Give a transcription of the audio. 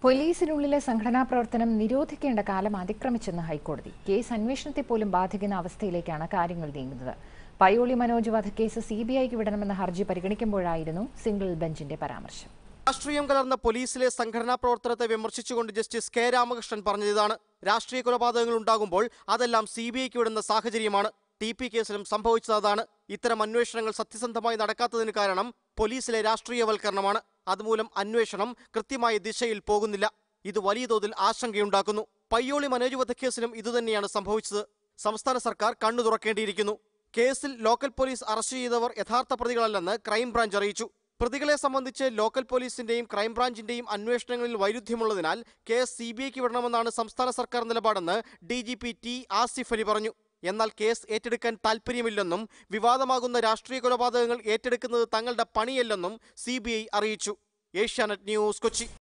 പോലീസിനുള്ളിലെ സംഘടനാ പ്രവർത്തനം നിരോധിക്കേണ്ട കാലം അതിക്രമിച്ചെന്ന് ഹൈക്കോടതി കേസ് അന്വേഷണത്തെ പോലും ബാധിക്കുന്ന അവസ്ഥയിലേക്കാണ് കാര്യങ്ങൾ നീങ്ങുന്നത് പയ്യോളി മനോജ് വധക്കേസ് സി ബി ഐക്ക് വിടണമെന്ന ഹർജി പരിഗണിക്കുമ്പോഴായിരുന്നു സിംഗിൾ ബെഞ്ചിന്റെ പരാമർശം രാഷ്ട്രീയം കലർന്ന പോലീസിലെ സംഘടനാ പ്രവർത്തനത്തെ വിമർശിച്ചുകൊണ്ട് ജസ്റ്റിസ് കെ രാമകൃഷ്ണൻ പറഞ്ഞതാണ് രാഷ്ട്രീയ കൊലപാതകങ്ങൾ ഉണ്ടാകുമ്പോൾ അതെല്ലാം സി ബി ഐക്ക് വിടുന്ന സാഹചര്യമാണ് ടി പി കേസിലും സംഭവിച്ചത് അതാണ് ഇത്തരം അന്വേഷണങ്ങൾ സത്യസന്ധമായി നടക്കാത്തതിന് കാരണം പോലീസിലെ രാഷ്ട്രീയവൽക്കരണമാണ് അതുമൂലം അന്വേഷണം കൃത്യമായ ദിശയിൽ പോകുന്നില്ല ഇത് വലിയ തോതിൽ ആശങ്കയുണ്ടാക്കുന്നു പയ്യോളി മനോജ് വധക്കേസിലും ഇതുതന്നെയാണ് സംഭവിച്ചത് സംസ്ഥാന സർക്കാർ കണ്ണു തുറക്കേണ്ടിയിരിക്കുന്നു കേസിൽ ലോക്കൽ പോലീസ് അറസ്റ്റ് ചെയ്തവർ യഥാർത്ഥ പ്രതികളല്ലെന്ന് ക്രൈംബ്രാഞ്ച് അറിയിച്ചു പ്രതികളെ സംബന്ധിച്ച് ലോക്കൽ പോലീസിന്റെയും ക്രൈംബ്രാഞ്ചിന്റെയും അന്വേഷണങ്ങളിൽ വൈരുദ്ധ്യമുള്ളതിനാൽ കേസ് സി ബി ഐക്ക് വിടണമെന്നാണ് സംസ്ഥാന സർക്കാർ നിലപാടെന്ന് D G P T Asif Ali പറഞ്ഞു എന്നാൽ കേസ് ഏറ്റെടുക്കാൻ താൽപ്പര്യമില്ലെന്നും വിവാദമാകുന്ന രാഷ്ട്രീയ കൊലപാതകങ്ങൾ ഏറ്റെടുക്കുന്നത് തങ്ങളുടെ പണിയല്ലെന്നും സി അറിയിച്ചു ഏഷ്യാനെറ്റ് ന്യൂസ് കൊച്ചി